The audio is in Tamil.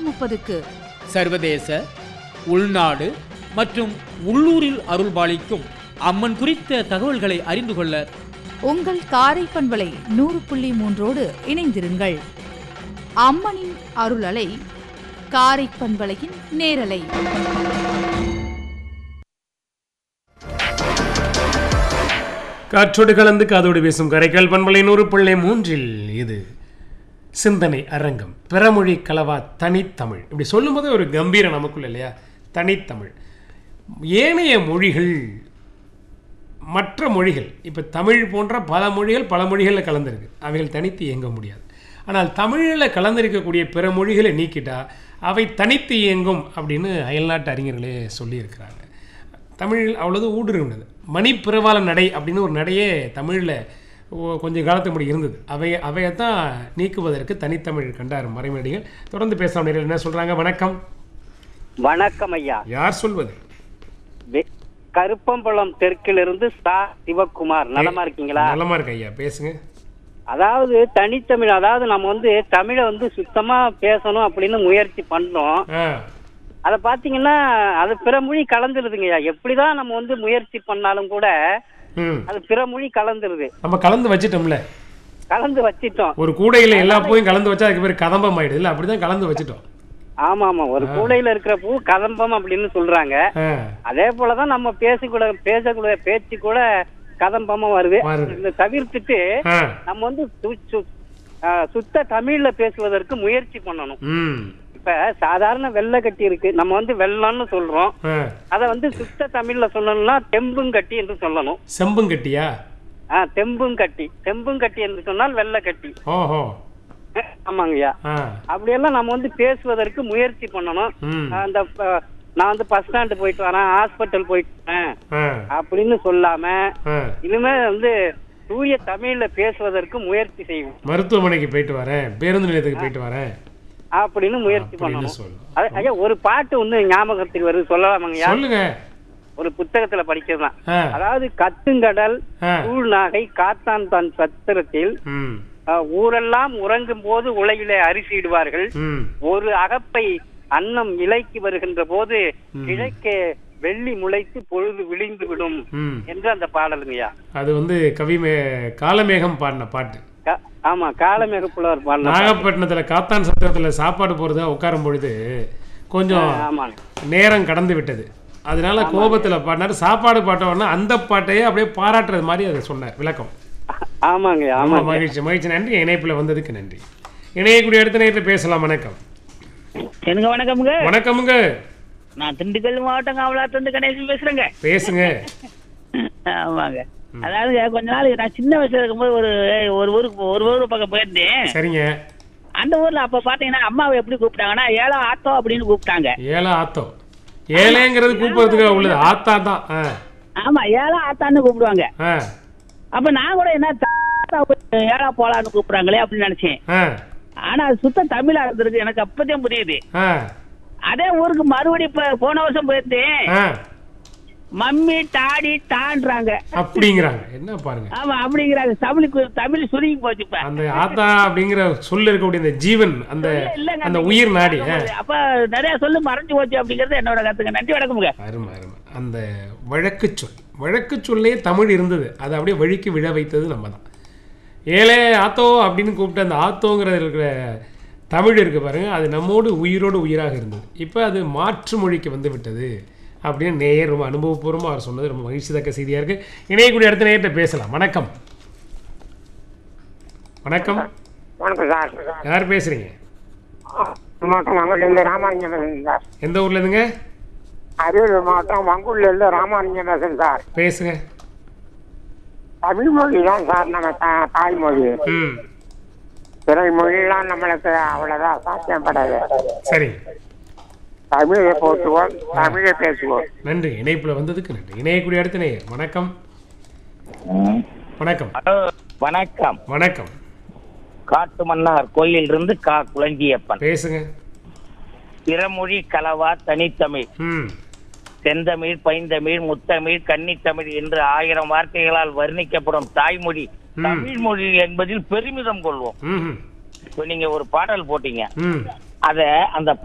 முப்பதுக்கு சர்வதேச உள்நாடு மற்றும் உள்ளூரில் அருள்பாலிக்கும் அம்மன் குறித்த தகவல்களை அறிந்து கொள்ள உங்கள் காரை பண்பலை நூறு புள்ளி மூன்றோடு இணைந்திருங்கள் அம்மனின் அருளலை காரை பண்பலையின் நேரலை காற்றோடு கலந்து காதோடு பேசும் கரைக்கால் பண்பலை நூறு பிள்ளை மூன்றில் இது சிந்தனை அரங்கம் பிறமொழி கலவா தனித்தமிழ் இப்படி சொல்லும்போதே ஒரு கம்பீரம் நமக்குள்ள இல்லையா தனித்தமிழ் ஏனைய மொழிகள் மற்ற மொழிகள் இப்போ தமிழ் போன்ற பல மொழிகள் பல மொழிகளில் கலந்துருக்கு அவைகள் தனித்து இயங்க முடியாது ஆனால் தமிழில் கலந்திருக்கக்கூடிய பிற மொழிகளை நீக்கிட்டா அவை தனித்து இயங்கும் அப்படின்னு அயல்நாட்டு அறிஞர்களே சொல்லியிருக்கிறாங்க தமிழ் அவ்வளவு ஊடுருவினது மணிப்பிரவாள நடை அப்படின்னு ஒரு நடையே தமிழில் கொஞ்சம் காலத்துக்கு முன்னாடி இருந்தது அவை அவையத்தான் நீக்குவதற்கு தனித்தமிழ் கண்டார் மறைமடிகள் தொடர்ந்து பேசலாம் நேரில் என்ன சொல்கிறாங்க வணக்கம் வணக்கம் ஐயா யார் சொல்வது வெ- கருப்பம்பலம் தெற்கிலிருந்து சா சிவகுமார் நலமா இருக்கீங்களா நலமா இருக்கு ஐயா பேசுங்க அதாவது தனித்தமிழ் அதாவது நம்ம வந்து தமிழை வந்து சுத்தமா பேசணும் அப்படின்னு முயற்சி பண்ணோம் ஆ அத பாத்தீங்கன்னா அது பிற மொழி கலந்துருதுங்கய்யா எப்படிதான் நம்ம வந்து முயற்சி பண்ணாலும் கூட ம் அது பிற மொழி கலந்துருது நம்ம கலந்து வச்சிட்டோம்ல கலந்து வச்சிட்டோம் ஒரு கூடையில் எல்லா பூவையும் கலந்து வச்சா அதுக்கு பேர் கதம்பம் ஆயிடுது இல்லை அப்படிதான் கலந்து வச்சிட்டோம் ஆமா ஆமா ஒரு கூடையில இருக்கிற பூ கதம்பம் அப்படின்னு சொல்றாங்க ஆ அதே போலதான் நம்ம பேசக்கூட பேசக்கூட பேச்சு கூட கதம்பமா வருது வருது. இதை தவிர்த்துட்டு ஆ நம்ம வந்து சு- சு- ஆ, சுத்த தமிழ்ல பேசுவதற்கு முயற்சி பண்ணணும் ம் இப்ப சாதாரண வெள்ளை கட்டி இருக்கு நம்ம வந்து வெள்ளம்னு சொல்றோம் ஆ அத வந்து சுத்த தமிழ்ல சொல்லணும்னா தெம்புங்கட்டி என்று சொல்லணும் செம்புங்கட்டியா ஆ தெம்புங்கட்டி தெம்புங்கட்டி என்று சொன்னால் வெள்ளை கட்டி ஓஹோ ஆமாங்கய்யா ஆ அப்படியெல்லாம் நம்ம வந்து பேசுவதற்கு முயற்சி பண்ணணும் ம் அந்த ப- நான் வந்து பஸ் ஸ்டாண்டு போயிட்டு வரேன் ஹாஸ்பிட்டல் போயிட்டு வரேன் ஆ அப்படின்னு சொல்லாம ஆ இனிமே வந்து தூய தமிழ்ல பேசுவதற்கு முயற்சி செய்வோம் மருத்துவமனைக்கு போயிட்டு வரேன் பேருந்து நிலையத்துக்கு போயிட்டு வரேன் அப்படின்னு முயற்சி அப்படின்னு பண்ணணும் சொல்லணும் அது- ஐயா ஒரு பாட்டு ஒண்ணு ஞாபகத்துக்கு வருது சொல்லலாமாங்கய்யா சொல்லுங்க ஒரு புத்தகத்துல படிச்சதுதான் ஆ அதாவது கத்துங்கடல் ஆ சூழ்நாகை காத்தான் தன் சத்திரத்தில் ம் அஹ், ஊரெல்லாம் உறங்கும் போது உலகிலே அரிசியிடுவார்கள் ம் ஒரு அகப்பை அன்னம் இலைக்கு வருகின்ற போது ம். கிழக்கே வெள்ளி முளைத்து பொழுது விழிந்து விடும் ம் என்று அந்த பாடலுங்கய்யா அது வந்து கவி மே காலமேகம் பாடின பாட்டு கா- ஆமா காலமேக புலவர் பாடல நாகப்பட்டினத்துல காத்தான் சத்திரத்துல சாப்பாடு போறது உட்காரும் பொழுது கொஞ்சம் ஆமாங்க நேரம் கடந்து விட்டது அதனால கோபத்துல பாடினாரு சாப்பாடு பாட்ட உடனே அந்த பாட்டையே அப்படியே பாராட்டுறது மாதிரி அதை சொன்னார் விளக்கம் ஆமாங்க ஆமா ஆமாங்க மகிழ்ச்சி மகிழ்ச்சி நன்றி இணைப்புல வந்ததுக்கு நன்றி இணையக்கூடிய அடுத்த நேரத்தில் பேசலாம் வணக்கம் எனக்கு வணக்கம்ங்க வணக்கமுங்க நான் திண்டுக்கல் மாவட்டம் காவலாத்திலிருந்து கணேசன் பேசுறேங்க பேசுங்க ஆமாங்க அதாவது கொஞ்ச நாள் நான் சின்ன வயசுல இருக்கும்போது ஒரு ஒரு ஊருக்கு ஒரு ஊர் பக்கம் போயிருந்தேன் சரிங்க அந்த ஊர்ல அப்ப பாத்தீங்கன்னா அம்மாவை எப்படி கூப்பிட்டாங்கன்னா ஏழா ஆத்தோ அப்படின்னு கூப்பிட்டாங்க ஏழா ஆத்தோ ஏழைங்கிறது கூப்பிடுறதுக்கு உள்ளது ஆத்தா தான் ஆ ஆமா ஏழா ஆத்தான்னு கூப்பிடுவாங்க ஆ அப்ப நான் கூட என்ன தாத்தா போய் ஏழா போலான்னு கூப்பிடுறாங்களே அப்படின்னு நினைச்சேன் ஆ ஆனா அது சுத்த தமிழா இருந்திருக்கு எனக்கு அப்பதான் புரியுது ஆ அதே ஊருக்கு மறுபடியும் இப்ப போன வருஷம் போயிருந்தேன் ஆ மம்மி டாடி டான்றாங்க அப்படிங்கிறாங்க என்ன பாருங்க ஆமா அப்படிங்கிறாங்க தமிழுக்கு தமிழ் சுருங்கி போச்சு இப்ப அந்த ஆத்தா அப்படிங்கிற சொல்ல இருக்கக்கூடிய அந்த ஜீவன் அந்த இல்லங்க, அந்த உயிர் நாடி ஆ. அப்ப நிறைய சொல்லு மறைஞ்சு போச்சு அப்படிங்கறது என்னோட கருத்துங்க நன்றி வணக்கமுங்க அருமை அருமை அந்த வழக்கு சொல் வழக்கு சொல்லே தமிழ் இருந்தது அதை அப்படியே வழிக்கு விழ வைத்தது நம்ம தான் ஏழே ஆத்தோ அப்படின்னு கூப்பிட்டு அந்த ஆத்தோங்கிறது இருக்கிற தமிழ் இருக்கு பாருங்க அது நம்மோடு உயிரோடு உயிராக இருந்தது இப்போ அது மாற்று மொழிக்கு வந்து விட்டது அப்படின்னு நேயர் ரொம்ப அனுபவபூர்வமாக அவர் சொன்னது ரொம்ப மகிழ்ச்சி தக்க செய்தியாக இருக்கு இணையக்கூடிய அடுத்த நேயர்கிட்ட பேசலாம் வணக்கம் வணக்கம் வணக்கம் சார் யார் பேசுறீங்க மாவட்டம் மங்கூர்லேருந்து ராமானுஜம் பேசுறேன் சார் எந்த ஊர்ல இருந்துங்க அரியலூர் மாவட்டம் மங்கூர்லேருந்து ராமானுஜம் பேசுறேன் சார் பேசுங்க தமிழ் மொழி தான் சார் நம்ம தா- தாய்மொழி ம் பிற மொழியெல்லாம் நம்மளுக்கு அவ்வளோதான் சாத்தியப்படாது சரி தமிழை போற்றுவோம் தமிழை பேசுவோம் நன்றி இணைப்புல வந்ததுக்கு நன்றி இணையக்கூடிய அடுத்த நேயர் வணக்கம் வணக்கம் வணக்கம் வணக்கம் காட்டு மன்னார் கோயில் இருந்து கா குளஞ்சியப்பன் பேசுங்க பிறமொழி கலவா தனித்தமிழ் ம் செந்தமிழ் பைந்தமிழ் முத்தமிழ் கன்னித்தமிழ் என்று ஆயிரம் வார்த்தைகளால் வர்ணிக்கப்படும் தாய்மொழி ம். தமிழ் மொழி என்பதில் பெருமிதம் கொள்வோம் ம் இப்ப நீங்க ஒரு பாடல் போட்டீங்க ம் அத அந்த